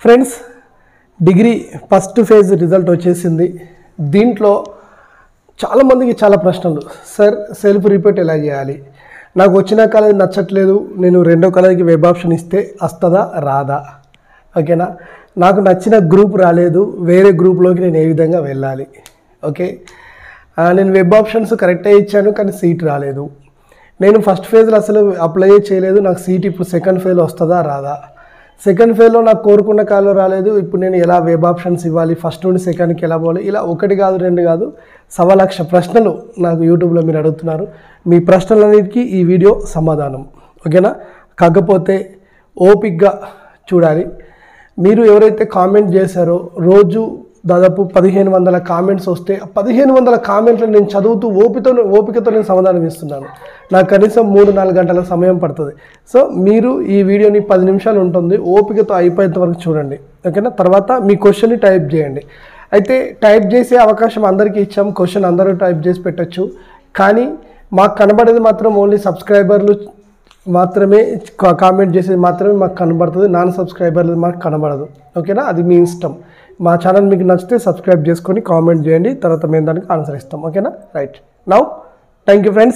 friends degree first phase result వచ్చేసింది దీంట్లో చాలామందికి చాలా ప్రశ్నలు సార్ సెల్ఫ్ రిపీట్ ఎలా చేయాలి నాకు వచ్చిన కాలేజ్ నచ్చట్లేదు నేను రెండో కాలేజీకి వెబ్ ఆప్షన్ ఇస్తే వస్తుందా రాదా ఓకేనా నాకు నచ్చిన గ్రూప్ రాలేదు వేరే గ్రూప్లోకి నేను ఏ విధంగా వెళ్ళాలి ఓకే ఆ, నేను వెబ్ ఆప్షన్స్ కరెక్టే ఇచ్చాను కానీ సీట్ రాలేదు నేను ఫస్ట్ ఫేజ్లో అసలు అప్లై చేయలేదు నాకు సీట్ ఇప్పుడు సెకండ్ ఫేజ్లో వస్తుందా రాదా సెకండ్ ఫేజ్లో నాకు కోరుకున్న కాల్లో రాలేదు ఇప్పుడు నేను ఎలా వెబ్ ఆప్షన్స్ ఇవ్వాలి ఫస్ట్ నుండి సెకండ్కి ఎలా పోవాలి ఇలా ఒకటి కాదు రెండు కాదు సవా లక్ష ప్రశ్నలు నాకు యూట్యూబ్లో మీరు అడుగుతున్నారు మీ ప్రశ్నలన్నిటికీ ఈ వీడియో సమాధానం ఓకేనా కాకపోతే ఓపిక్గా చూడాలి మీరు ఎవరైతే కామెంట్ చేశారో రోజు దాదాపు పదిహేను వందల కామెంట్స్ వస్తే ఆ పదిహేను వందల కామెంట్లు నేను చదువుతూ ఓపికతో ఓపికతో నేను సమాధానం ఇస్తున్నాను నాకు కనీసం మూడు నాలుగు గంటల సమయం పడుతుంది సో మీరు ఈ వీడియోని పది నిమిషాలు ఉంటుంది ఓపికతో అయిపోయేంత వరకు చూడండి ఓకేనా తర్వాత మీ క్వశ్చన్ని టైప్ చేయండి అయితే టైప్ చేసే అవకాశం అందరికీ ఇచ్చాం క్వశ్చన్ అందరూ టైప్ చేసి పెట్టచ్చు కానీ మాకు కనబడేది మాత్రం ఓన్లీ సబ్స్క్రైబర్లు మాత్రమే కా- కామెంట్ చేసేది మాత్రమే మాకు కనబడుతుంది నాన్ సబ్స్క్రైబర్లు మాకు కనబడదు ఓకేనా అది మీ ఇష్టం మా ఛానల్ మీకు నచ్చితే సబ్స్క్రైబ్ చేసుకొని కామెంట్ చేయండి తర్వాత మేము దానికి ఆన్సర్ ఇస్తాం ఓకేనా right now thank you friends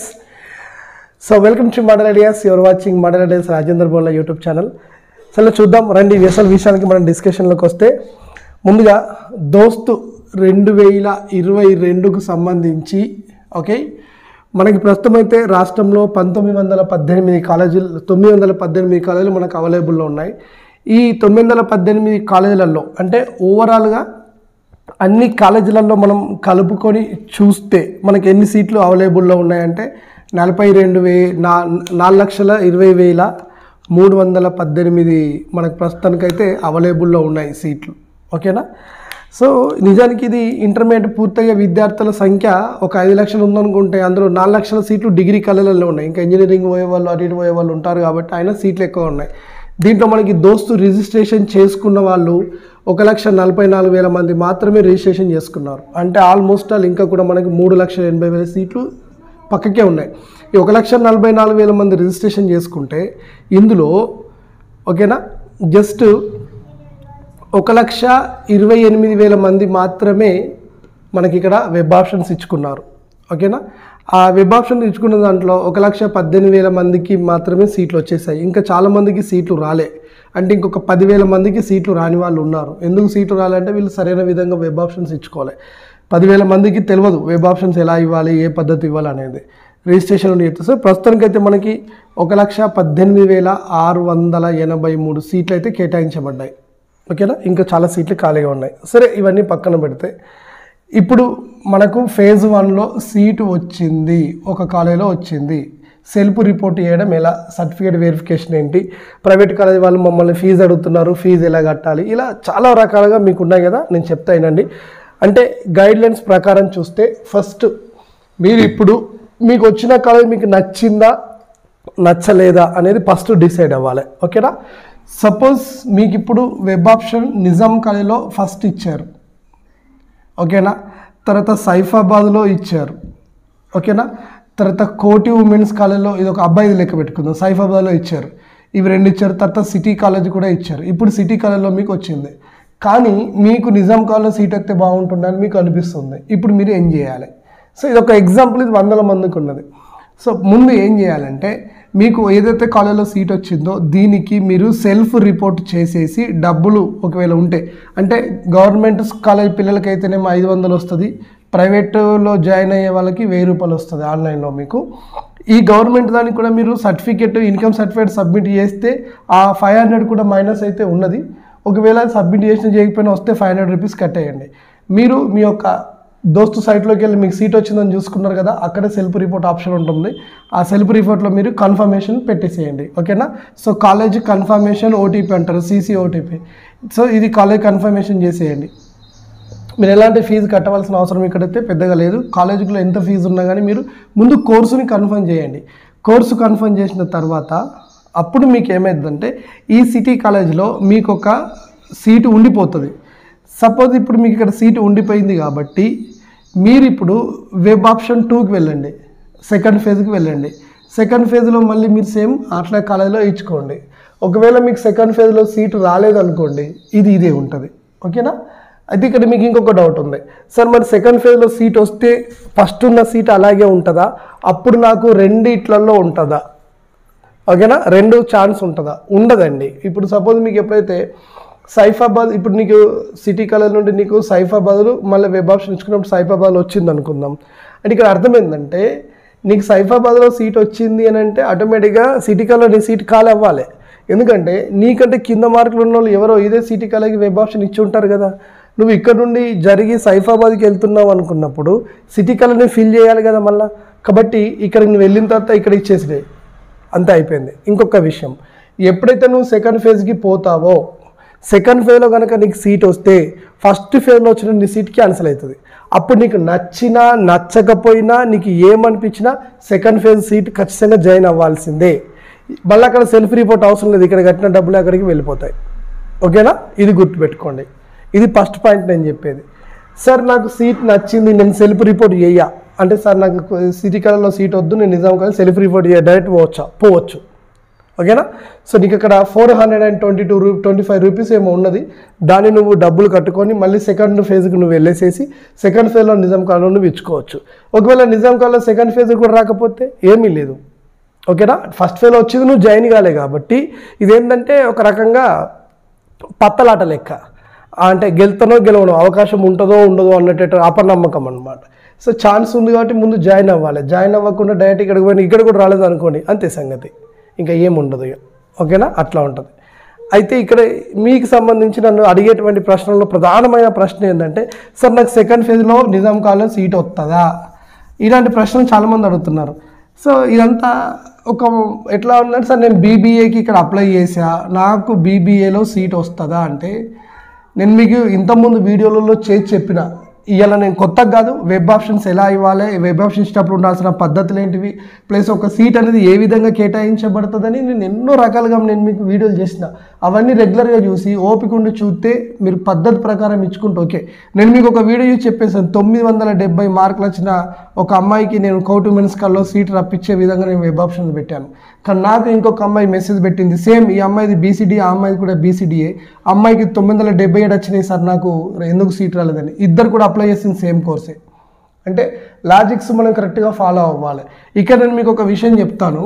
so welcome to model ideas your watching model ideas Rajendra Bolla YouTube channel సరే చూద్దాం రండి అసలు విషయానికి మనం డిస్కషన్లోకి వస్తే ముందుగా దోస్తు రెండు వేల ఇరవై రెండుకు సంబంధించి ఓకే మనకి ప్రస్తుతం అయితే రాష్ట్రంలో పంతొమ్మిది వందల పద్దెనిమిది కాలేజీలు తొమ్మిది వందల పద్దెనిమిది కాలేజీలు మనకు అవైలబుల్లో ఉన్నాయి ఈ తొమ్మిది వందల పద్దెనిమిది కాలేజీలలో అంటే ఓవరాల్గా అన్ని కాలేజీలలో మనం కలుపుకొని చూస్తే మనకి ఎన్ని సీట్లు అవైలబుల్లో ఉన్నాయంటే నలభై రెండు వే నా నాలుగు లక్షల ఇరవై వేల మూడు వందల పద్దెనిమిది మనకు ప్రస్తుతానికైతే అవైలబుల్లో ఉన్నాయి సీట్లు ఓకేనా సో నిజానికి ఇది ఇంటర్మీడియట్ పూర్తయ్యే విద్యార్థుల సంఖ్య ఒక ఐదు లక్షలు ఉందనుకుంటే అందులో నాలుగు లక్షల సీట్లు డిగ్రీ కళలలో ఉన్నాయి ఇంకా ఇంజనీరింగ్ పోయే వాళ్ళు అటు ఇటు పోయే వాళ్ళు ఉంటారు కాబట్టి ఆయన సీట్లు ఎక్కువ ఉన్నాయి దీంట్లో మనకి దోస్తు రిజిస్ట్రేషన్ చేసుకున్న వాళ్ళు ఒక లక్ష నలభై నాలుగు వేల మంది మాత్రమే రిజిస్ట్రేషన్ చేసుకున్నారు అంటే ఆల్మోస్ట్ ఆల్ ఇంకా కూడా మనకి మూడు లక్షల ఎనభై వేల సీట్లు పక్కకే ఉన్నాయి ఈ ఒక లక్ష నలభై నాలుగు వేల మంది రిజిస్ట్రేషన్ చేసుకుంటే ఇందులో ఓకేనా జస్ట్ ఒక లక్ష ఇరవై ఎనిమిది వేల మంది మాత్రమే మనకి ఇక్కడ వెబ్ ఆప్షన్స్ ఇచ్చుకున్నారు ఓకేనా ఆ వెబ్ ఆప్షన్ ఇచ్చుకున్న దాంట్లో ఒక లక్ష పద్దెనిమిది వేల మందికి మాత్రమే సీట్లు వచ్చేసాయి ఇంకా చాలా మందికి సీట్లు రాలే అంటే ఇంకొక పదివేల మందికి సీట్లు రాని వాళ్ళు ఉన్నారు ఎందుకు సీట్లు రాలంటే వీళ్ళు సరైన విధంగా వెబ్ ఆప్షన్స్ ఇచ్చుకోవాలి పదివేల మందికి తెలియదు వెబ్ ఆప్షన్స్ ఎలా ఇవ్వాలి ఏ పద్ధతి ఇవ్వాలి అనేది రిజిస్ట్రేషన్ ఉండి చెప్తే సో ప్రస్తుతానికైతే మనకి ఒక లక్ష పద్దెనిమిది వేల ఆరు వందల ఎనభై మూడు సీట్లు అయితే కేటాయించబడ్డాయి ఓకేనా ఇంకా చాలా సీట్లు ఖాళీగా ఉన్నాయి సరే ఇవన్నీ పక్కన పెడితే ఇప్పుడు మనకు ఫేజ్ వన్లో సీటు వచ్చింది ఒక కాలేజీలో వచ్చింది సెల్ఫ్ రిపోర్ట్ చేయడం ఎలా సర్టిఫికేట్ వెరిఫికేషన్ ఏంటి ప్రైవేట్ కాలేజ్ వాళ్ళు మమ్మల్ని ఫీజు అడుగుతున్నారు ఫీజు ఎలా కట్టాలి ఇలా చాలా రకాలుగా మీకు ఉన్నాయి కదా నేను చెప్తా వినండి అంటే గైడ్లైన్స్ ప్రకారం చూస్తే ఫస్ట్ మీరు ఇప్పుడు మీకు వచ్చిన కాలేజ్ మీకు నచ్చిందా నచ్చలేదా అనేది ఫస్ట్ డిసైడ్ అవ్వాలి ఓకేనా సపోజ్ మీకు ఇప్పుడు వెబ్ ఆప్షన్ నిజాం కాలేజ్లో ఫస్ట్ ఇచ్చారు ఓకేనా తర్వాత సైఫాబాద్లో ఇచ్చారు ఓకేనా తర్వాత కోటి ఉమెన్స్ కాలేజ్లో ఇది ఒక అబ్బాయిది లెక్క పెట్టుకుందాం సైఫాబాద్లో ఇచ్చారు ఇవి రెండు ఇచ్చారు తర్వాత సిటీ కాలేజ్ కూడా ఇచ్చారు ఇప్పుడు సిటీ కాలేజ్లో మీకు వచ్చింది కానీ మీకు నిజాం కాలేజ్లో సీట్ ఎక్కితే బాగుంటుందని మీకు అనిపిస్తుంది ఇప్పుడు మీరు ఏం చేయాలి సో ఇది ఒక ఎగ్జాంపుల్ ఇది వందల మందికి ఉన్నది సో ముందు ఏం చేయాలంటే మీకు ఏదైతే కాలేజ్లో సీట్ వచ్చిందో దీనికి మీరు సెల్ఫ్ రిపోర్ట్ చేసేసి డబ్బులు ఒకవేళ ఉంటే అంటే గవర్నమెంట్ కాలేజ్ పిల్లలకైతేనేమో ఐదు వందలు వస్తుంది ప్రైవేట్లో జాయిన్ అయ్యే వాళ్ళకి వెయ్యి రూపాయలు వస్తుంది ఆన్లైన్లో మీకు ఈ గవర్నమెంట్ దానికి కూడా మీరు సర్టిఫికేట్ ఇన్కమ్ సర్టిఫికేట్ సబ్మిట్ చేస్తే ఆ ఫైవ్ హండ్రెడ్ కూడా మైనస్ అయితే ఉన్నది ఒకవేళ సబ్మిట్ చేసిన చేయకపోయినా వస్తే ఫైవ్ హండ్రెడ్ రూపీస్ కట్టేయండి మీరు మీ యొక్క దోస్తు సైట్లోకి వెళ్ళి మీకు సీట్ వచ్చిందని చూసుకున్నారు కదా అక్కడే సెల్ఫ్ రిపోర్ట్ ఆప్షన్ ఉంటుంది ఆ సెల్ఫ్ రిపోర్ట్లో మీరు కన్ఫర్మేషన్ పెట్టేసేయండి ఓకేనా సో కాలేజ్ కన్ఫర్మేషన్ ఓటీపీ అంటారు సీసీ ఓటీపీ సో ఇది కాలేజ్ కన్ఫర్మేషన్ చేసేయండి మీరు ఎలాంటి ఫీజు కట్టవలసిన అవసరం ఇక్కడైతే పెద్దగా లేదు కాలేజీలో ఎంత ఫీజు ఉన్నా కానీ మీరు ముందు కోర్సుని కన్ఫర్మ్ చేయండి కోర్సు కన్ఫర్మ్ చేసిన తర్వాత అప్పుడు మీకు ఏమైందంటే ఈ సిటీ కాలేజ్లో మీకు ఒక సీటు ఉండిపోతుంది సపోజ్ ఇప్పుడు మీకు ఇక్కడ సీటు ఉండిపోయింది కాబట్టి మీరు ఇప్పుడు వెబ్ ఆప్షన్ టూకి వెళ్ళండి సెకండ్ ఫేజ్కి వెళ్ళండి సెకండ్ ఫేజ్లో మళ్ళీ మీరు సేమ్ అట్లా కాలేజీలో ఇచ్చుకోండి ఒకవేళ మీకు సెకండ్ ఫేజ్లో సీట్ రాలేదనుకోండి ఇది ఇదే ఉంటుంది ఓకేనా అయితే ఇక్కడ మీకు ఇంకొక డౌట్ ఉంది సార్ మరి సెకండ్ ఫేజ్లో సీట్ వస్తే ఫస్ట్ ఉన్న సీట్ అలాగే ఉంటుందా అప్పుడు నాకు రెండిట్లలో ఉంటుందా ఓకేనా రెండు ఛాన్స్ ఉంటుందా ఉండదండి ఇప్పుడు సపోజ్ మీకు ఎప్పుడైతే సైఫాబాద్ ఇప్పుడు నీకు సిటీ కలర్ నుండి నీకు సైఫాబాద్లు మళ్ళీ వెబ్ ఆప్షన్ ఇచ్చుకున్నప్పుడు సైఫాబాద్ వచ్చింది అనుకుందాం అంటే ఇక్కడ అర్థం ఏంటంటే నీకు సైఫాబాద్లో సీట్ వచ్చింది అని అంటే ఆటోమేటిక్గా సిటీ కలర్ నీ సీట్ ఖాళీ అవ్వాలి ఎందుకంటే నీకంటే కింద మార్కులు ఉన్న వాళ్ళు ఎవరో ఇదే సిటీ కలర్కి వెబ్ ఆప్షన్ ఇచ్చి ఉంటారు కదా నువ్వు ఇక్కడ నుండి జరిగి సైఫాబాద్కి వెళ్తున్నావు అనుకున్నప్పుడు సిటీ కలర్ని ఫిల్ చేయాలి కదా మళ్ళీ కాబట్టి ఇక్కడ నువ్వు వెళ్ళిన తర్వాత ఇక్కడ ఇచ్చేసినాయి అంతే అయిపోయింది ఇంకొక విషయం ఎప్పుడైతే నువ్వు సెకండ్ ఫేజ్కి పోతావో సెకండ్ ఫేజ్లో కనుక నీకు సీట్ వస్తే ఫస్ట్ ఫేజ్లో వచ్చిన నీ సీట్ క్యాన్సిల్ అవుతుంది అప్పుడు నీకు నచ్చినా నచ్చకపోయినా నీకు ఏమనిపించినా సెకండ్ ఫేజ్ సీట్ ఖచ్చితంగా జాయిన్ అవ్వాల్సిందే మళ్ళీ అక్కడ సెల్ఫ్ రిపోర్ట్ అవసరం లేదు ఇక్కడ కట్టిన డబ్బులు అక్కడికి వెళ్ళిపోతాయి ఓకేనా ఇది గుర్తుపెట్టుకోండి ఇది ఫస్ట్ పాయింట్ నేను చెప్పేది సార్ నాకు సీట్ నచ్చింది నేను సెల్ఫ్ రిపోర్ట్ చేయ అంటే సార్ నాకు సిటీ కలర్లో సీట్ వద్దు నేను నిజాం కాదు సెల్ఫ్ రిపోర్ట్ చేయ డైరెక్ట్ పోవచ్చా పోవచ్చు ఓకేనా సో నీకు ఇక్కడ four hundred and twenty two రూ ట్వంటీ ఫైవ్ రూపీస్ ఏమో ఉన్నది దాన్ని నువ్వు డబ్బులు కట్టుకొని మళ్ళీ సెకండ్ ఫేజ్కి నువ్వు వెళ్ళేసేసి సెకండ్ ఫేజ్లో నిజాం కాలంలో నువ్వు ఇచ్చుకోవచ్చు ఒకవేళ నిజాం కాలంలో సెకండ్ ఫేజ్ కూడా రాకపోతే ఏమీ లేదు ఓకేనా ఫస్ట్ ఫేజ్లో వచ్చింది నువ్వు జాయిన్ కాలే కాబట్టి ఇదేంటంటే ఒక రకంగా పత్తలాట లెక్క అంటే గెలుతానో గెలవనో అవకాశం ఉంటుందో ఉండదో అన్నట్టు అపనమ్మకం అనమాట సో ఛాన్స్ ఉంది కాబట్టి ముందు జాయిన్ అవ్వాలి జాయిన్ అవ్వకుండా డైరెక్ట్ ఇక్కడికి పోయిన ఇక్కడ కూడా రాలేదు అనుకోండి అంతే సంగతి ఇంకా ఏముండదు ఇక ఓకేనా అట్లా ఉంటుంది అయితే ఇక్కడ మీకు సంబంధించి నన్ను అడిగేటువంటి ప్రశ్నల్లో ప్రధానమైన ప్రశ్న ఏంటంటే సార్ నాకు సెకండ్ ఫేజ్లో నిజాం కాలేజ్ సీట్ వస్తుందా ఇలాంటి ప్రశ్నలు చాలామంది అడుగుతున్నారు సో ఇదంతా ఒక ఎట్లా ఉందంటే సార్ నేను బీబీఏకి ఇక్కడ అప్లై చేసా నాకు బీబీఏలో సీట్ వస్తుందా అంటే నేను మీకు ఇంతకుముందు వీడియోలలో చేసి చెప్పిన ఇవాళ నేను కొత్తగా కాదు వెబ్ ఆప్షన్స్ ఎలా ఇవ్వాలి వెబ్ ఆప్షన్ ఇచ్చినప్పుడు ఉండాల్సిన పద్ధతులు ఏంటివి ప్లస్ ఒక సీట్ అనేది ఏ విధంగా కేటాయించబడుతుందని నేను ఎన్నో రకాలుగా నేను మీకు వీడియోలు చేసిన అవన్నీ రెగ్యులర్గా చూసి ఓపిక ఉండి చూస్తే మీరు పద్ధతి ప్రకారం ఇచ్చుకుంటే ఓకే నేను మీకు ఒక వీడియో చూసి చెప్పేసాను తొమ్మిది వందల డెబ్బై మార్కులు వచ్చిన ఒక అమ్మాయికి నేను కౌటు మెన్స్ కాల్లో సీట్ రప్పించే విధంగా నేను వెబ్ ఆప్షన్స్ పెట్టాను కానీ నాకు ఇంకొక అమ్మాయి మెసేజ్ పెట్టింది సేమ్ ఈ అమ్మాయిది బీసీడీ ఆ అమ్మాయిది కూడా బీసీడీఏ అమ్మాయికి తొమ్మిది వందల డెబ్బై ఏడు వచ్చినాయి సార్ నాకు ఎందుకు సీట్ రాలేదని ఇద్దరు కూడా అప్లై చేసింది సేమ్ కోర్సే అంటే లాజిక్స్ మనం కరెక్ట్గా ఫాలో అవ్వాలి ఇక్కడ నేను మీకు ఒక విషయం చెప్తాను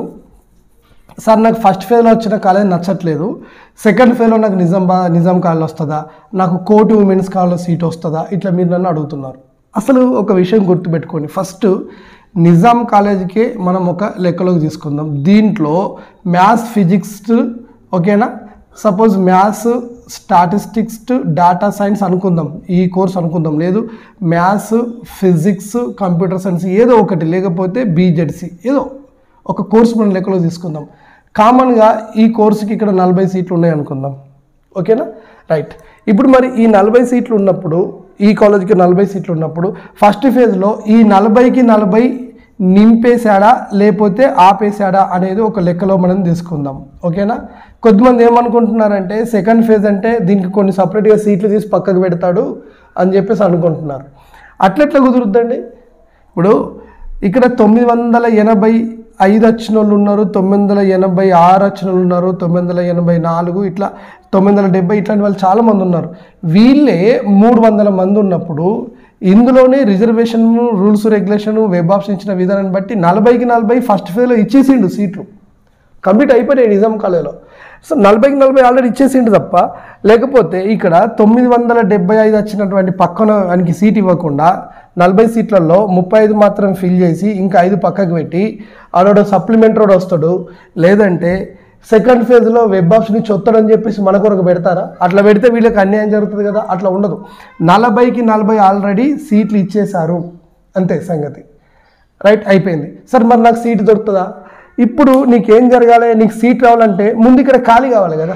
సార్ నాకు ఫస్ట్ ఫేజ్లో వచ్చిన కాలేజ్ నచ్చట్లేదు సెకండ్ ఫేజ్లో నాకు నిజాం బా నిజాం కాలేజ్ వస్తుందా నాకు కోటి ఉమెన్స్ కాలేజ్లో సీట్ వస్తుందా ఇట్లా మీరు నన్ను అడుగుతున్నారు అసలు ఒక విషయం గుర్తుపెట్టుకోండి ఫస్ట్ నిజాం కాలేజీకి మనం ఒక లెక్కలోకి తీసుకుందాం దీంట్లో మ్యాథ్స్ ఫిజిక్స్ ఓకేనా suppose maths statistics data science అనుకుందాం ఈ కోర్స్ అనుకుందాం లేదు మ్యాథ్స్ ఫిజిక్స్ కంప్యూటర్ సైన్స్ ఏదో ఒకటి లేకపోతే బీజెడ్సి ఏదో ఒక కోర్స్ మనం లెక్కలో తీసుకుందాం కామన్గా ఈ కోర్సుకి ఇక్కడ నలభై సీట్లు ఉన్నాయి అనుకుందాం ఓకేనా రైట్ ఇప్పుడు మరి ఈ నలభై సీట్లు ఉన్నప్పుడు ఈ కాలేజీకి నలభై సీట్లు ఉన్నప్పుడు ఫస్ట్ ఫేజ్లో ఈ నలభైకి నలభై నింపేశాడా లేకపోతే ఆపేశాడా అనేది ఒక లెక్కలో మనం తీసుకుందాం ఓకేనా కొద్దిమంది ఏమనుకుంటున్నారంటే సెకండ్ ఫేజ్ అంటే దీనికి కొన్ని సపరేట్గా సీట్లు తీసి పక్కకు పెడతాడు అని చెప్పేసి అనుకుంటున్నారు అట్లెట్లా కుదురుద్దండి ఇప్పుడు ఇక్కడ తొమ్మిది వందల ఎనభై ఐదు వచ్చిన వాళ్ళు ఉన్నారు తొమ్మిది వందల ఎనభై ఆరు వచ్చిన వాళ్ళు ఉన్నారు తొమ్మిది వందల ఎనభై నాలుగు ఇట్లా తొమ్మిది వందల డెబ్బై ఇట్లాంటి వాళ్ళు చాలామంది ఉన్నారు వీళ్ళే మూడు వందల మంది ఉన్నప్పుడు ఇందులోనే reservation rules regulation web option ఇచ్చిన విధానాన్ని బట్టి నలభైకి నలభై ఫస్ట్ ఫేజ్లో ఇచ్చేసిండు సీట్లు కంప్లీట్ అయిపోయాయి నిజాం కాలేజీలో సో నలభైకి నలభై ఆల్రెడీ ఇచ్చేసిండు తప్ప లేకపోతే ఇక్కడ తొమ్మిది వందల డెబ్బై ఐదు వచ్చినటువంటి పక్కన ఆయనకి సీట్ ఇవ్వకుండా నలభై సీట్లలో ముప్పై ఐదు మాత్రం ఫిల్ చేసి ఇంకా ఐదు పక్కకు పెట్టి ఆడోడు సప్లిమెంట్ రోడ్ వస్తాడు లేదంటే సెకండ్ ఫేజ్లో వెబ్ ఆప్షన్ ఇచ్చి వస్తాడని చెప్పేసి మన కొరకు పెడతారా అట్లా పెడితే వీళ్ళకి అన్యాయం జరుగుతుంది కదా అట్లా ఉండదు నలభైకి నలభై ఆల్రెడీ సీట్లు ఇచ్చేశారు అంతే సంగతి రైట్ అయిపోయింది సార్ మరి నాకు సీట్ దొరుకుతుందా ఇప్పుడు నీకేం జరగాలి నీకు సీట్ రావాలంటే ముందు ఇక్కడ ఖాళీ కావాలి కదా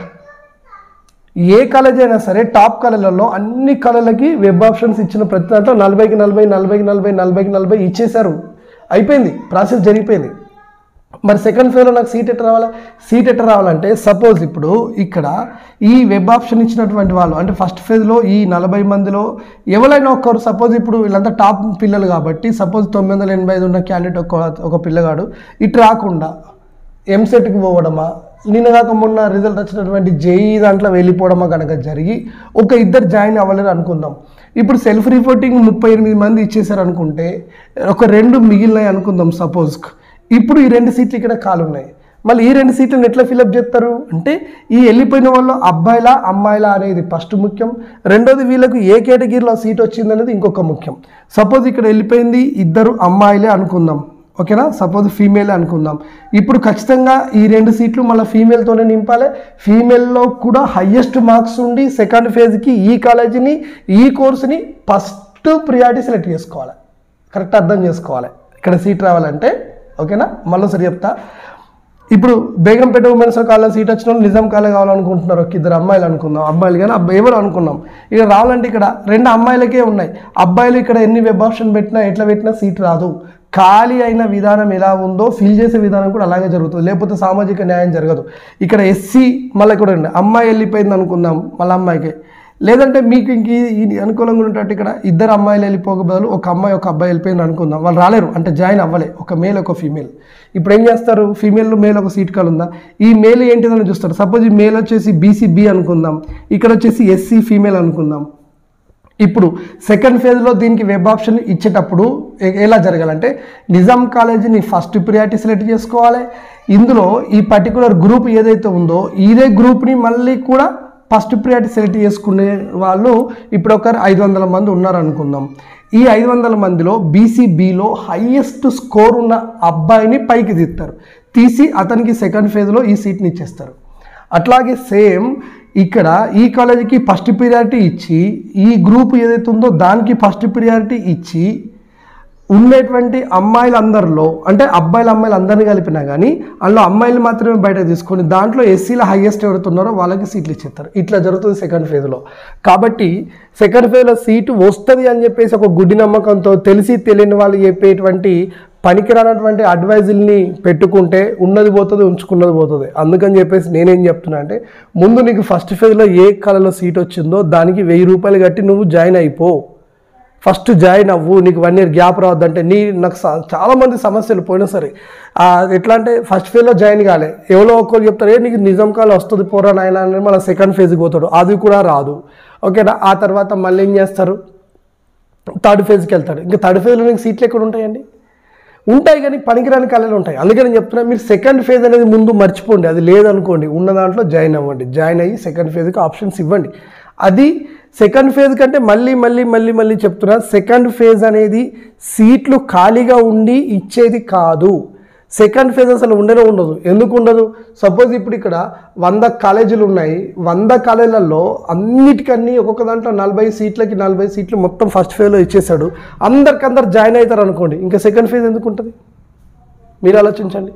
ఏ కాలేజ్ అయినా సరే టాప్ కాలేజీలలో అన్ని కాలేజీలకి వెబ్ ఆప్షన్స్ ఇచ్చిన ప్రతి దాంట్లో నలభైకి నలభై నలభైకి నలభై నలభైకి నలభై ఇచ్చేశారు అయిపోయింది ప్రాసెస్ జరిగిపోయింది మరి సెకండ్ ఫేజ్లో నాకు సీట్ ఎట్లా రావాలా సీట్ ఎట్లా రావాలంటే సపోజ్ ఇప్పుడు ఇక్కడ ఈ వెబ్ ఆప్షన్ ఇచ్చినటువంటి వాళ్ళు అంటే ఫస్ట్ ఫేజ్లో ఈ నలభై మందిలో ఎవరైనా ఒక్కరు సపోజ్ ఇప్పుడు వీళ్ళంతా టాప్ పిల్లలు కాబట్టి సపోజ్ తొమ్మిది వందల ఎనభై ఐదు ఉన్న క్యాండిడేట్ ఒక ఒక పిల్లగాడు ఇటు రాకుండా ఎంసెట్కి పోవడమా నిన్నగాక మొన్న రిజల్ట్ వచ్చినటువంటి జేఈ దాంట్లో వెళ్ళిపోవడమా కనుక జరిగి ఒక ఇద్దరు జాయిన్ అవ్వలేరు అనుకుందాం ఇప్పుడు సెల్ఫ్ రిపోర్టింగ్ ముప్పై ఎనిమిది మంది ఇచ్చేసారు అనుకుంటే ఒక రెండు మిగిలినాయి అనుకుందాం సపోజ్ ఇప్పుడు ఈ రెండు సీట్లు ఇక్కడ ఖాళీ ఉన్నాయి మళ్ళీ ఈ రెండు సీట్లను ఎట్లా ఫిలప్ చేస్తారు అంటే ఈ వెళ్ళిపోయిన వాళ్ళు అబ్బాయిలా అమ్మాయిలా అనేది ఫస్ట్ ముఖ్యం రెండోది వీళ్ళకు ఏ కేటగిరీలో సీట్ వచ్చింది అనేది ఇంకొక ముఖ్యం సపోజ్ ఇక్కడ వెళ్ళిపోయింది ఇద్దరు అమ్మాయిలే అనుకుందాం ఓకేనా సపోజ్ ఫీమేల్ అనుకుందాం ఇప్పుడు ఖచ్చితంగా ఈ రెండు సీట్లు మళ్ళీ ఫీమేల్తోనే నింపాలి ఫీమేల్లో కూడా హయ్యెస్ట్ మార్క్స్ ఉండి సెకండ్ ఫేజ్కి ఈ కాలేజీని ఈ కోర్సుని ఫస్ట్ ప్రియారిటీ సెలెక్ట్ చేసుకోవాలి కరెక్ట్ అర్థం చేసుకోవాలి ఇక్కడ సీట్ రావాలంటే ఓకేనా మళ్ళీ చెప్తా ఇప్పుడు బేగంపేట ఉమెన్స్ కాలేజ్ సీట్ వచ్చిన వాళ్ళు నిజాం కాలేజ్ కావాలనుకుంటున్నారు ఒక ఇద్దరు అమ్మాయిలు అనుకుందాం అబ్బాయిలు కానీ అబ్బాయి ఎవరు అనుకున్నాం ఇక రావాలంటే ఇక్కడ రెండు అమ్మాయిలకే ఉన్నాయి అబ్బాయిలు ఇక్కడ ఎన్ని వెబ్ ఆప్షన్ పెట్టినా ఎట్లా పెట్టినా సీట్ రాదు ఖాళీ అయిన విధానం ఎలా ఉందో ఫిల్ చేసే విధానం కూడా అలాగే జరుగుతుంది లేకపోతే సామాజిక న్యాయం జరగదు ఇక్కడ ఎస్సీ మళ్ళీ కూడా ఉంది అమ్మాయి వెళ్ళిపోయింది అనుకుందాం మళ్ళీ అమ్మాయికి లేదంటే మీకు ఇంక ఈ- ఈ అనుకూలంగా ఉన్నట్టు ఇక్కడ ఇద్దరు అమ్మాయిలు వెళ్ళిపోక బదులు ఒక అమ్మాయి ఒక అబ్బాయి వెళ్ళిపోయింది అనుకుందాం వాళ్ళు రాలేరు అంటే జాయిన్ అవ్వలే ఒక మేల్ ఒక ఫీమేల్ ఇప్పుడు ఏం చేస్తారు ఫీమేల్ మేల్ ఒక సీట్ కాల్ ఉందా ఈ మేల్ ఏంటిదని చూస్తారు సపోజ్ ఈ మేల్ వచ్చేసి బీసీబీ అనుకుందాం ఇక్కడ వచ్చేసి ఎస్సీ ఫీమేల్ అనుకుందాం ఇప్పుడు సెకండ్ ఫేజ్లో దీనికి వెబ్ ఆప్షన్ ఇచ్చేటప్పుడు ఎ- ఎలా జరగాలంటే నిజాం కాలేజీని ఫస్ట్ ప్రియారిటీ సెలెక్ట్ చేసుకోవాలి ఇందులో ఈ పర్టికులర్ గ్రూప్ ఏదైతే ఉందో ఇదే గ్రూప్ని మళ్ళీ కూడా ఫస్ట్ ప్రియారిటీ సెలెక్ట్ చేసుకునే వాళ్ళు ఇప్పుడు ఒక ఐదు వందల మంది ఉన్నారు అనుకుందాం ఈ ఐదు వందల మందిలో బీసీబీలో హైయెస్ట్ స్కోర్ ఉన్న అబ్బాయిని పైకి తీస్తారు తీసి అతనికి సెకండ్ ఫేజ్లో ఈ సీట్ని ఇచ్చేస్తారు అట్లాగే సేమ్ ఇక్కడ ఈ కాలేజీకి ఫస్ట్ ప్రియారిటీ ఇచ్చి ఈ గ్రూప్ ఏదైతే ఉందో దానికి ఫస్ట్ ప్రియారిటీ ఇచ్చి ఉండేటువంటి అమ్మాయిలందరిలో అంటే అబ్బాయిలు అమ్మాయిలు అందరినీ కలిపినా కానీ అందులో అమ్మాయిలు మాత్రమే బయట తీసుకొని దాంట్లో ఎస్సీల హైయెస్ట్ ఎవరైతే ఉన్నారో వాళ్ళకి సీట్లు ఇచ్చేస్తారు ఇట్లా జరుగుతుంది సెకండ్ ఫేజ్లో కాబట్టి సెకండ్ ఫేజ్లో సీటు వస్తుంది అని చెప్పేసి ఒక గుడ్డి నమ్మకంతో తెలిసి తెలియని వాళ్ళు చెప్పేటువంటి పనికిరానటువంటి అడ్వైజుల్ని పెట్టుకుంటే ఉన్నది పోతుంది ఉంచుకున్నది పోతుంది అందుకని చెప్పేసి నేనేం చెప్తున్నా అంటే ముందు నీకు ఫస్ట్ ఫేజ్లో ఏ కళలో సీట్ వచ్చిందో దానికి వెయ్యి రూపాయలు కట్టి నువ్వు జాయిన్ అయిపో ఫస్ట్ జాయిన్ అవ్వు నీకు వన్ ఇయర్ గ్యాప్ రావద్దంటే నీ నాకు స- చాలా మంది సమస్యలు పోయినా సరే ఆ, ఎట్లా అంటే ఫస్ట్ ఫేజ్లో జాయిన్ కాలే ఎవరో ఒకరు చెప్తారు ఏ నీకు నిజం కాలం వస్తుంది పోరా నాయన అని మళ్ళీ సెకండ్ ఫేజ్కి పోతాడు అది కూడా రాదు ఓకేనా ఆ తర్వాత మళ్ళీ ఏం చేస్తారు థర్డ్ ఫేజ్కి వెళ్తాడు ఇంకా థర్డ్ ఫేజ్లో నీకు సీట్లు ఎక్కడ ఉంటాయండి ఉంటాయి కానీ పనికిరాని కళలు ఉంటాయి అందుకే నేను చెప్తున్నా మీరు సెకండ్ ఫేజ్ అనేది ముందు మర్చిపోండి అది లేదనుకోండి ఉన్న దాంట్లో జాయిన్ అవ్వండి జాయిన్ అయ్యి సెకండ్ ఫేజ్కి ఆప్షన్స్ ఇవ్వండి అది సెకండ్ ఫేజ్ కంటే మళ్ళీ మళ్ళీ మళ్ళీ మళ్ళీ చెప్తున్నా సెకండ్ ఫేజ్ అనేది సీట్లు ఖాళీగా ఉండి ఇచ్చేది కాదు సెకండ్ ఫేజ్ అసలు ఉండనే ఉండదు ఎందుకు ఉండదు సపోజ్ ఇప్పుడు ఇక్కడ వంద కాలేజీలు ఉన్నాయి వంద కాలేజీలలో అన్నిటికన్నీ ఒక్కొక్క దాంట్లో నలభై సీట్లకి నలభై సీట్లు మొత్తం ఫస్ట్ ఫేజ్లో ఇచ్చేసాడు అందరికందరు జాయిన్ అవుతారు అనుకోండి ఇంకా సెకండ్ ఫేజ్ ఎందుకు ఉంటుంది మీరు ఆలోచించండి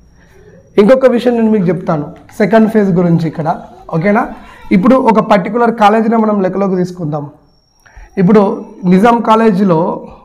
ఇంకొక విషయం నేను మీకు చెప్తాను సెకండ్ ఫేజ్ గురించి ఇక్కడ ఓకేనా ఇప్పుడు ఒక పర్టికులర్ కాలేజీని మనం లెక్కలోకి తీసుకుందాం ఇప్పుడు నిజాం కాలేజీలో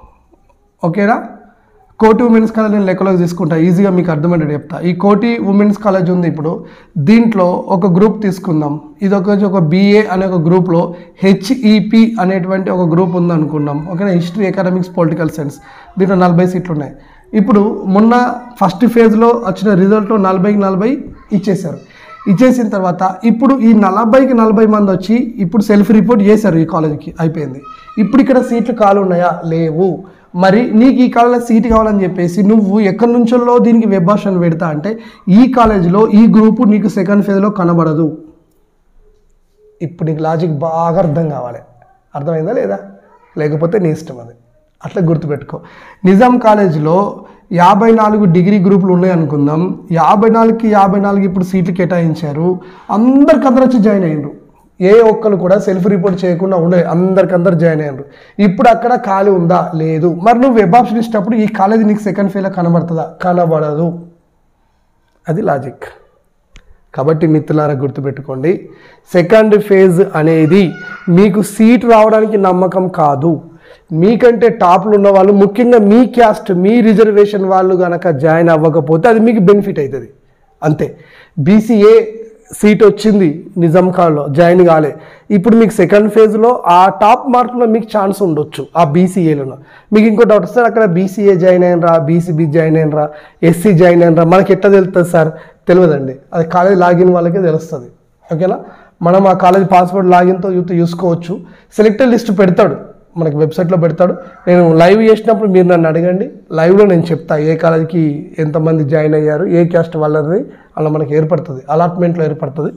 ఓకేనా కోటి ఉమెన్స్ కాలేజ్ నేను లెక్కలోకి తీసుకుంటా ఈజీగా మీకు అర్థమయ్యేటట్టు చెప్తా ఈ కోటి ఉమెన్స్ కాలేజ్ ఉంది ఇప్పుడు దీంట్లో ఒక గ్రూప్ తీసుకుందాం ఇది ఒక ఒక బీఏ అనే ఒక గ్రూప్లో హెచ్ఈపి అనేటువంటి ఒక గ్రూప్ ఉంది అనుకున్నాం ఓకేనా హిస్టరీ ఎకనామిక్స్ పొలిటికల్ సైన్స్ దీంట్లో నలభై సీట్లు ఉన్నాయి ఇప్పుడు మొన్న ఫస్ట్ ఫేజ్లో వచ్చిన రిజల్ట్లో నలభైకి నలభై ఇచ్చేశారు ఇచ్చేసిన తర్వాత ఇప్పుడు ఈ నలభైకి నలభై మంది వచ్చి ఇప్పుడు సెల్ఫ్ రిపోర్ట్ చేశారు ఈ కాలేజీకి అయిపోయింది ఇప్పుడు ఇక్కడ సీట్లు ఖాళీ ఉన్నాయా లేవు మరి నీకు ఈ కాలేజీలో సీట్ కావాలని చెప్పేసి నువ్వు ఎక్కడి నుంచో దీనికి వెబ్ ఆప్షన్ పెడతా అంటే ఈ కాలేజీలో ఈ గ్రూపు నీకు సెకండ్ ఫేజ్లో కనబడదు ఇప్పుడు నీకు లాజిక్ బాగా అర్థం కావాలి అర్థమైందా లేదా లేకపోతే నీ ఇష్టం అది అట్లా గుర్తుపెట్టుకో నిజాం కాలేజీలో యాభై నాలుగు డిగ్రీ గ్రూపులు ఉన్నాయి అనుకుందాం యాభై నాలుగుకి యాభై నాలుగు ఇప్పుడు సీట్లు కేటాయించారు అందరికందరు వచ్చి జాయిన్ అయ్యారు ఏ ఒక్కరు కూడా సెల్ఫ్ రిపోర్ట్ చేయకుండా ఉండే అందరికందరు జాయిన్ అయ్యారు ఇప్పుడు అక్కడ ఖాళీ ఉందా లేదు మరి నువ్వు వెబ్ ఆప్షన్ ఇచ్చినప్పుడు ఈ కాలేజీ నీకు సెకండ్ ఫేలో కనబడుతుందా కనబడదు అది లాజిక్ కాబట్టి మిత్రులారా గుర్తుపెట్టుకోండి సెకండ్ ఫేజ్ అనేది మీకు సీట్ రావడానికి నమ్మకం కాదు మీకంటే టాప్లు ఉన్న వాళ్ళు ముఖ్యంగా మీ క్యాస్ట్ మీ రిజర్వేషన్ వాళ్ళు కనుక జాయిన్ అవ్వకపోతే అది మీకు బెనిఫిట్ అవుతుంది అంతే బీసీఏ సీట్ వచ్చింది నిజాం కాల్లో జాయిన్ కాలే ఇప్పుడు మీకు సెకండ్ ఫేజ్లో ఆ టాప్ మార్కులో మీకు ఛాన్స్ ఉండొచ్చు ఆ బీసీఏలో మీకు ఇంకో డౌట్ వస్తే అక్కడ బీసీఏ జాయిన్ అయినరా బీసీబీ జాయిన్ అయినరా ఎస్సీ జాయిన్ అయినరా మనకి ఎట్లా తెలుస్తుంది సార్ తెలియదండి అది కాలేజ్ లాగిన్ వాళ్ళకే తెలుస్తుంది ఓకేనా మనం ఆ కాలేజ్ పాస్వర్డ్ లాగిన్తో యూత్ చూసుకోవచ్చు సెలెక్టెడ్ లిస్ట్ పెడతాడు మనకి వెబ్సైట్లో పెడతాడు నేను లైవ్ చేసినప్పుడు మీరు నన్ను అడగండి లైవ్లో నేను చెప్తా ఏ కాలేజీకి ఎంతమంది జాయిన్ అయ్యారు ఏ క్యాస్ట్ వాళ్ళది అలా మనకి ఏర్పడుతుంది అలాట్మెంట్లో ఏర్పడుతుంది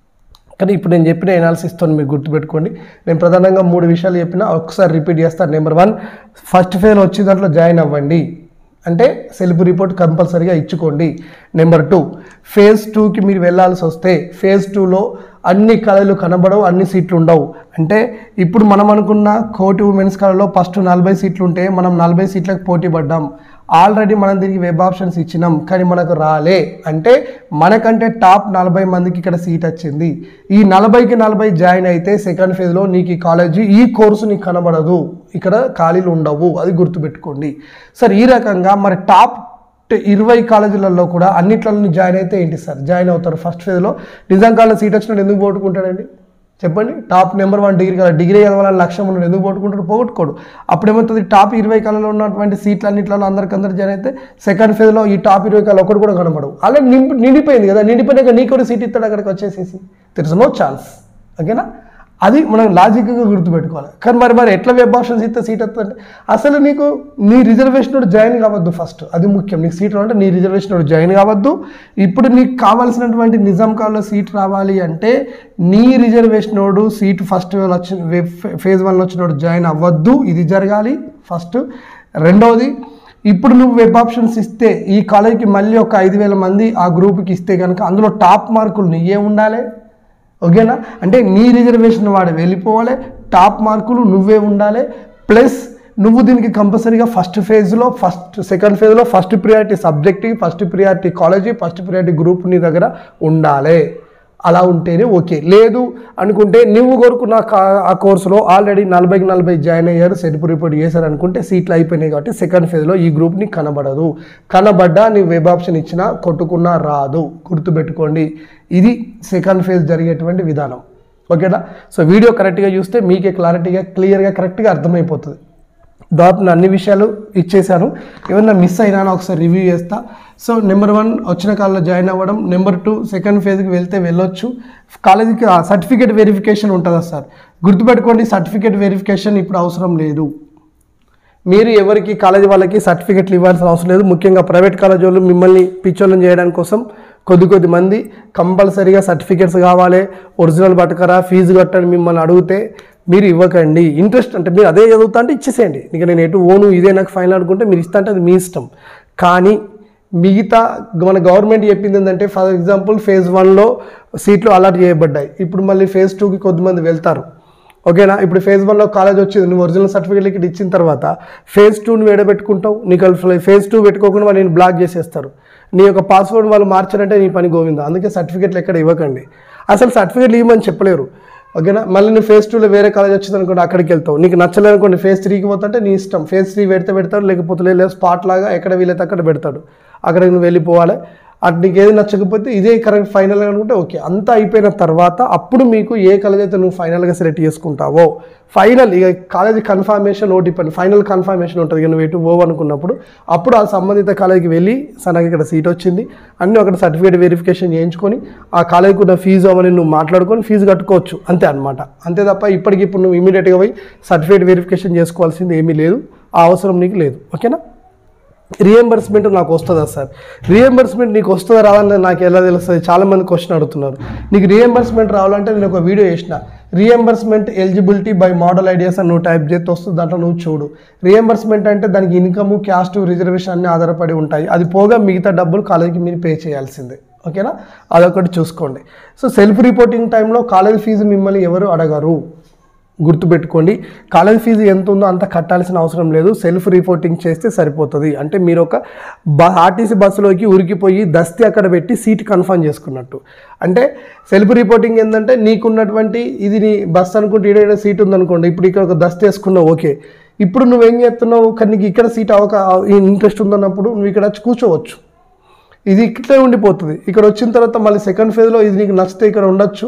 కానీ ఇప్పుడు నేను చెప్పిన ఎనాలిసిస్తో మీరు గుర్తుపెట్టుకోండి నేను ప్రధానంగా మూడు విషయాలు చెప్పిన ఒకసారి రిపీట్ చేస్తాను నెంబర్ వన్ ఫస్ట్ ఫెయిల్ వచ్చి దాంట్లో జాయిన్ అవ్వండి అంటే సెల్ఫ్ రిపోర్ట్ కంపల్సరీగా ఇచ్చుకోండి నెంబర్ టూ ఫేజ్ టూకి మీరు వెళ్ళాల్సి వస్తే ఫేజ్ టూలో అన్ని కళలు కనబడవు అన్ని సీట్లు ఉండవు అంటే ఇప్పుడు మనం అనుకున్న కోటి ఉమెన్స్ కళలో ఫస్ట్ నలభై సీట్లు ఉంటే మనం నలభై సీట్లకు పోటీ పడ్డాం ఆల్రెడీ మనం దీనికి వెబ్ ఆప్షన్స్ ఇచ్చినాం కానీ మనకు రాలే అంటే మనకంటే టాప్ నలభై మందికి ఇక్కడ సీట్ వచ్చింది ఈ నలభైకి నలభై జాయిన్ అయితే సెకండ్ ఫేజ్లో నీకు ఈ కాలేజీ ఈ కోర్సు నీకు కనబడదు ఇక్కడ ఖాళీలు ఉండవు అది గుర్తుపెట్టుకోండి సార్ ఈ రకంగా మరి టాప్ ఇరవై కాలేజీలలో కూడా అన్నిట్లలో జాయిన్ అయితే ఏంటి సార్ జాయిన్ అవుతారు ఫస్ట్ ఫేజ్లో నిజాం కాలేజ్ సీట్ వచ్చినట్టు ఎందుకు పోగొట్టుకుంటాడండి చెప్పండి టాప్ నెంబర్ వన్ డిగ్రీ కదా డిగ్రీ చదవాలని లక్ష్యం ఉన్నాడు ఎందుకు పోగొట్టుకుంటాడు పోగొట్టుకోడు అప్పుడు ఏమవుతుంది టాప్ ఇరవై కాలంలో ఉన్నటువంటి సీట్లు అన్నిట్లలో అందరికందరు జాయిన్ అయితే సెకండ్ ఫేజ్లో ఈ టాప్ ఇరవై కాలం ఒకటి కూడా కనబడవు అలా నింపి నిండిపోయింది కదా నిండిపోయినాక నీకు కూడా సీట్ ఇస్తాడు అక్కడికి వచ్చేసేసి తెర్ నో ఛాన్స్ ఓకేనా అది మనం లాజిక్గా గుర్తుపెట్టుకోవాలి కానీ మరి మరి ఎట్లా వెబ్ ఆప్షన్స్ ఇస్తే సీట్ వస్తుందంటే అసలు నీకు నీ రిజర్వేషన్ జాయిన్ కావద్దు ఫస్ట్ అది ముఖ్యం నీకు సీట్ అంటే నీ రిజర్వేషన్ జాయిన్ కావద్దు ఇప్పుడు నీకు కావాల్సినటువంటి నిజాం కాల్లో సీట్ రావాలి అంటే నీ రిజర్వేషన్ సీట్ ఫస్ట్ వచ్చిన ఫేజ్ వన్లో వచ్చినోడు జాయిన్ అవ్వద్దు ఇది జరగాలి ఫస్ట్ రెండవది ఇప్పుడు నువ్వు వెబ్ ఆప్షన్స్ ఇస్తే ఈ కాలేజీకి మళ్ళీ ఒక ఐదు వేల మంది ఆ గ్రూప్కి ఇస్తే కనుక అందులో టాప్ మార్కులు నీయే ఉండాలి ఓకేనా అంటే నీ రిజర్వేషన్ వాడు వెళ్ళిపోవాలి టాప్ మార్కులు నువ్వే ఉండాలి ప్లస్ నువ్వు దీనికి కంపల్సరీగా ఫస్ట్ ఫేజ్లో ఫస్ట్ సెకండ్ ఫేజ్లో ఫస్ట్ ప్రియారిటీ సబ్జెక్ట్కి first priority college first priority group నీ దగ్గర ఉండాలి అలా ఉంటేనే ఓకే లేదు అనుకుంటే నువ్వు కోరుకున్న కా- ఆ కోర్సులో ఆల్రెడీ నలభైకి నలభై జాయిన్ అయ్యారు సెల్ఫ్ రిపోర్ట్ చేశారు అనుకుంటే సీట్లు అయిపోయినాయి కాబట్టి సెకండ్ ఫేజ్లో ఈ గ్రూప్ నీకు కనబడదు కనబడ్డా నీ వెబ్ ఆప్షన్ ఇచ్చినా కొట్టుకున్నా రాదు గుర్తుపెట్టుకోండి ఇది సెకండ్ ఫేజ్ జరిగేటువంటి విధానం ఓకేనా సో వీడియో కరెక్ట్గా చూస్తే మీకే క్లారిటీగా క్లియర్గా కరెక్ట్గా అర్థమైపోతుంది దాదాపు నేను అన్ని విషయాలు ఇచ్చేసాను ఏమన్నా మిస్ అయినా ఒకసారి రివ్యూ చేస్తా సో నెంబర్ వన్ వచ్చిన కాలంలో జాయిన్ అవ్వడం నెంబర్ టూ సెకండ్ ఫేజ్కి వెళ్తే వెళ్ళొచ్చు కాలేజీకి సర్టిఫికేట్ వెరిఫికేషన్ ఉంటుందా సార్ గుర్తుపెట్టుకోండి సర్టిఫికేట్ వెరిఫికేషన్ ఇప్పుడు అవసరం లేదు మీరు ఎవరికి కాలేజీ వాళ్ళకి సర్టిఫికెట్లు ఇవ్వాల్సిన అవసరం లేదు ముఖ్యంగా ప్రైవేట్ కాలేజ్ వాళ్ళు మిమ్మల్ని పిచ్చోళ్ళని చేయడానికి కోసం కొద్ది కొద్ది మంది కంపల్సరీగా సర్టిఫికెట్స్ కావాలి ఒరిజినల్ పట్టుకరా ఫీజు కట్టని మిమ్మల్ని అడిగితే మీరు ఇవ్వకండి ఇంట్రెస్ట్ అంటే మీరు అదే చదువుతా అంటే ఇచ్చేసేయండి ఇక నేను ఎటు ఓను ఇదే నాకు ఫైనల్ అనుకుంటే మీరు ఇస్తా అంటే అది మీ ఇష్టం కానీ మిగతా మన గవర్నమెంట్ చెప్పింది ఏంటంటే ఫర్ ఎగ్జాంపుల్ ఫేజ్ వన్లో సీట్లు అలాట్ చేయబడ్డాయి ఇప్పుడు మళ్ళీ ఫేజ్ టూకి కొద్దిమంది వెళ్తారు ఓకేనా ఇప్పుడు ఫేజ్ వన్లో కాలేజ్ వచ్చింది నువ్వు ఒరిజినల్ సర్టిఫికేట్ ఇక్కడ ఇచ్చిన తర్వాత ఫేజ్ టూ నువ్వు ఎడబెట్టుకుంటావు నీకు అసలు ఫేజ్ టూ పెట్టుకోకుండా వాళ్ళు నేను బ్లాక్ చేసేస్తారు నీ యొక్క పాస్వర్డ్ వాళ్ళు మార్చారంటే నీ పని గోవిందా అందుకే సర్టిఫికేట్లు ఎక్కడ ఇవ్వకండి అసలు సర్టిఫికేట్లు ఇవ్వమని చెప్పలేరు ఓకేనా మళ్ళీ నువ్వు ఫేజ్ టూలో వేరే కాలేజ్ వచ్చింది అనుకోండి అక్కడికి వెళ్తావు నీకు నచ్చలేదు అనుకోండి ఫేజ్ త్రీకి పోతుంటే నీ ఇష్టం ఫేజ్ త్రీ పెడితే పెడతాడు లేకపోతే లేదు స్పాట్ లాగా ఎక్కడ వీలైతే అక్కడ పెడతాడు అక్కడికి నువ్వు వెళ్ళిపోవాలి అటు నీకు ఏది నచ్చకపోతే ఇదే కరెక్ట్ ఫైనల్ అనుకుంటే ఓకే అంతా అయిపోయిన తర్వాత అప్పుడు మీకు ఏ కాలేజ్ అయితే నువ్వు ఫైనల్గా సెలెక్ట్ చేసుకుంటావో ఫైనల్ ఇక కాలేజ్ కన్ఫర్మేషన్ ఓటీ పని ఫైనల్ కన్ఫర్మేషన్ ఉంటుంది ఇక నువ్వు ఎటు పోవు అనుకున్నప్పుడు అప్పుడు ఆ సంబంధిత కాలేజీకి వెళ్ళి సార్ నాకు ఇక్కడ సీట్ వచ్చింది అన్నీ అక్కడ సర్టిఫికేట్ వెరిఫికేషన్ చేయించుకొని ఆ కాలేజీకి ఉన్న ఫీజు అవన్నీ నువ్వు మాట్లాడుకొని ఫీజు కట్టుకోవచ్చు అంతే అనమాట అంతే తప్ప ఇప్పటికిప్పుడు నువ్వు ఇమీడియట్గా పోయి సర్టిఫికేట్ వెరిఫికేషన్ చేసుకోవాల్సింది ఏమీ లేదు ఆ అవసరం నీకు లేదు ఓకేనా రియంబర్స్మెంట్ నాకు వస్తుందా సార్ రియంబర్స్మెంట్ నీకు వస్తుందా రాదని నాకు ఎలా తెలుస్తుంది చాలా మంది క్వశ్చన్ అడుగుతున్నారు నీకు రియంబర్స్మెంట్ రావాలంటే నేను ఒక వీడియో చేసిన reimbursement eligibility by model ideas అని నువ్వు టైప్ చేస్తే వస్తుంది దాంట్లో నువ్వు చూడు రియంబర్స్మెంట్ అంటే దానికి ఇన్కమ్ క్యాస్ట్ రిజర్వేషన్ అన్ని ఆధారపడి ఉంటాయి అది పోగా మిగతా డబ్బులు కాలేజీకి మీరు పే చేయాల్సిందే ఓకేనా అదొకటి చూసుకోండి సో సెల్ఫ్ రిపోర్టింగ్ టైంలో కాలేజ్ ఫీజు మిమ్మల్ని ఎవరు అడగరు గుర్తుపెట్టుకోండి కాలేజ్ ఫీజు ఎంత ఉందో అంత కట్టాల్సిన అవసరం లేదు సెల్ఫ్ రిపోర్టింగ్ చేస్తే సరిపోతుంది అంటే మీరు ఒక బ ఆర్టీసీ బస్సులోకి ఉరికిపోయి దస్తి అక్కడ పెట్టి సీట్ కన్ఫర్మ్ చేసుకున్నట్టు అంటే సెల్ఫ్ రిపోర్టింగ్ ఏంటంటే నీకున్నటువంటి ఇది నీ బస్ అనుకుంటే ఈడ సీట్ ఉందనుకోండి ఇప్పుడు ఇక్కడ ఒక దస్తి వేసుకున్నావు ఓకే ఇప్పుడు నువ్వేం చేస్తున్నావు కానీ నీకు ఇక్కడ సీట్ అవక ఇంట్రెస్ట్ ఉందన్నప్పుడు నువ్వు ఇక్కడ వచ్చి కూర్చోవచ్చు ఇది ఇట్లే ఉండిపోతుంది ఇక్కడ వచ్చిన తర్వాత మళ్ళీ సెకండ్ ఫేజ్లో ఇది నీకు నచ్చితే ఇక్కడ ఉండొచ్చు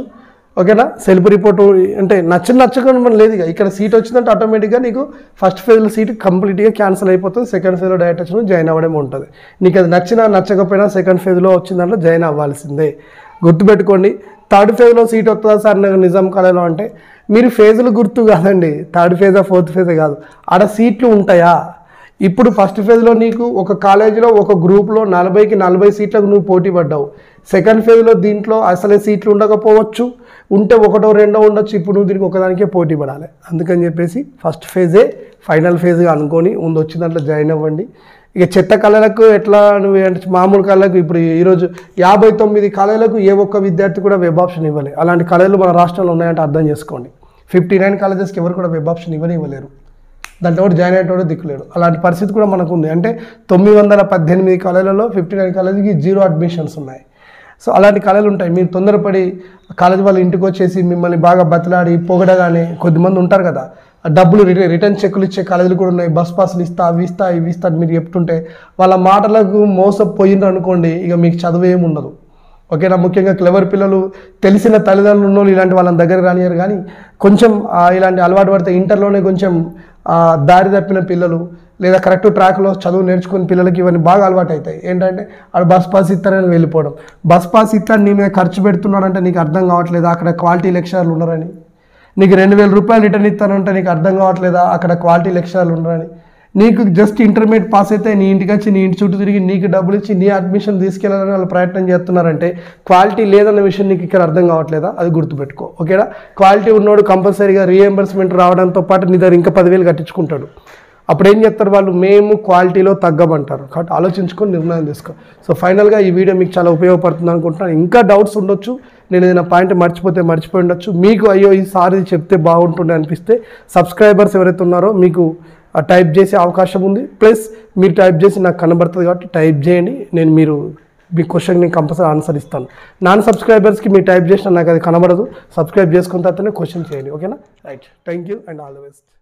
ఓకేనా సెల్ఫ్ రిపోర్ట్ అంటే నచ్చిన నచ్చకుండా మనం లేదు ఇక ఇక్కడ సీట్ వచ్చిందంటే ఆటోమేటిక్గా నీకు ఫస్ట్ ఫేజ్లో సీట్ కంప్లీట్గా క్యాన్సిల్ అయిపోతుంది సెకండ్ ఫేజ్లో డైరెక్ట్ వచ్చిన జాయిన్ అవ్వడమే ఉంటుంది నీకు అది నచ్చినా నచ్చకపోయినా సెకండ్ ఫేజ్లో వచ్చిన దాంట్లో జాయిన్ అవ్వాల్సిందే గుర్తుపెట్టుకోండి థర్డ్ ఫేజ్లో సీట్ వస్తుందా సార్ నాకు నిజాం కాలేజీలో అంటే మీరు ఫేజ్లు గుర్తు కాదండి థర్డ్ ఫేజా ఫోర్త్ ఫేజే కాదు ఆడ సీట్లు ఉంటాయా ఇప్పుడు ఫస్ట్ ఫేజ్లో నీకు ఒక కాలేజీలో ఒక గ్రూప్లో నలభైకి నలభై సీట్లకు నువ్వు పోటీ పడ్డావు సెకండ్ ఫేజ్లో దీంట్లో అసలే సీట్లు ఉండకపోవచ్చు ఉంటే ఒకటో రెండో ఉండొచ్చు ఇప్పుడు నువ్వు దీనికి ఒకదానికే పోటీ పడాలి అందుకని చెప్పేసి ఫస్ట్ ఫేజే ఫైనల్ ఫేజ్గా అనుకొని ముందు వచ్చిన దాంట్లో జాయిన్ అవ్వండి ఇక చెత్త కళలకు ఎట్లా నువ్వు అంటే మామూలు కళలకు ఇప్పుడు ఈరోజు యాభై తొమ్మిది కళలకు ఏ ఒక్క విద్యార్థి కూడా వెబ్ ఆప్షన్ ఇవ్వలేదు అలాంటి కళలు మన రాష్ట్రంలో ఉన్నాయంటే అర్థం చేసుకోండి ఫిఫ్టీ నైన్ కాలేజెస్కి ఎవరు కూడా వెబ్ ఆప్షన్ ఇవ్వని ఇవ్వలేరు దాంట్లో కూడా జాయిన్ అయ్యేటోడు దిక్కులేడు అలాంటి పరిస్థితి కూడా మనకు ఉంది అంటే తొమ్మిది వందల పద్దెనిమిది కాలేజీలలో ఫిఫ్టీ నైన్ కాలేజీకి జీరో అడ్మిషన్స్ ఉన్నాయి సో అలాంటి కళలు ఉంటాయి మీరు తొందరపడి కాలేజీ వాళ్ళ ఇంటికి వచ్చేసి మిమ్మల్ని బాగా బతిలాడి పొగడగానే కొద్దిమంది ఉంటారు కదా ఆ డబ్బులు రిట రిటర్న్ చెక్కులు ఇచ్చే కాలేజీలు కూడా ఉన్నాయి బస్ పాసులు ఇస్తా అవి ఇస్తా ఇవి ఇస్తా అని మీరు చెప్తుంటే వాళ్ళ మాటలకు మోసపోయిండ్రు అనుకోండి ఇక మీకు చదువు ఏమి ఉండదు ఓకేనా ముఖ్యంగా క్లెవర్ పిల్లలు తెలిసిన తల్లిదండ్రులు ఉన్న వాళ్ళు ఇలాంటి వాళ్ళని దగ్గర రానియరు కానీ కొంచెం ఆ, ఇలాంటి అలవాటు పడితే ఇంటర్లోనే కొంచెం ఆ, దారి తప్పిన పిల్లలు లేదా కరెక్ట్ ట్రాక్లో చదువు నేర్చుకున్న పిల్లలకి ఇవన్నీ బాగా అలవాటు అవుతాయి ఏంటంటే ఆడు బస్ పాస్ ఇస్తారని వెళ్ళిపోవడం బస్ పాస్ ఇస్తాను నీ మీద ఖర్చు పెడుతున్నాడంటే నీకు అర్థం కావట్లేదు అక్కడ క్వాలిటీ లెక్చరర్లు ఉన్నారని నీకు రెండు వేల రూపాయలు రిటర్న్ ఇస్తానంటే నీకు అర్థం కావట్లేదా అక్కడ క్వాలిటీ లెక్చరర్లు ఉన్నారని నీకు జస్ట్ ఇంటర్మీడియట్ పాస్ అయితే నీ ఇంటికి వచ్చి నీ ఇంటి చుట్టూ తిరిగి నీకు డబ్బులు ఇచ్చి నీ అడ్మిషన్ తీసుకెళ్ళాలని వాళ్ళు ప్రయత్నం చేస్తున్నారంటే క్వాలిటీ లేదన్న విషయం నీకు ఇక్కడ అర్థం కావట్లేదా అది గుర్తుపెట్టుకో ఓకేనా క్వాలిటీ ఉన్నోడు కంపల్సరీగా రీఎంబర్స్మెంట్ రావడంతో పాటు నీ దగ్గర ఇంకా పదివేలు కట్టించుకుంటాడు అప్పుడు ఏం చెప్తారు వాళ్ళు మేము క్వాలిటీలో తగ్గమంటారు కాబట్టి ఆలోచించుకొని నిర్ణయం తీసుకో సో ఫైనల్గా ఈ వీడియో మీకు చాలా ఉపయోగపడుతుంది అనుకుంటున్నాను ఇంకా డౌట్స్ ఉండొచ్చు నేను ఏదైనా పాయింట్ మర్చిపోతే మర్చిపోయి ఉండొచ్చు మీకు అయ్యో ఈసారి చెప్తే బాగుంటుండే అనిపిస్తే సబ్స్క్రైబర్స్ ఎవరైతే ఉన్నారో మీకు టైప్ చేసే అవకాశం ఉంది ప్లస్ మీరు టైప్ చేసి నాకు కనబడుతుంది కాబట్టి టైప్ చేయండి నేను మీరు మీ క్వశ్చన్ నేను కంపల్సరీ ఆన్సర్ ఇస్తాను నాన్ సబ్స్క్రైబర్స్కి మీరు టైప్ చేసినా నాకు అది కనబడదు సబ్స్క్రైబ్ చేసుకున్న తర్వాతనే క్వశ్చన్ చేయండి ఓకేనా right thank you and all the best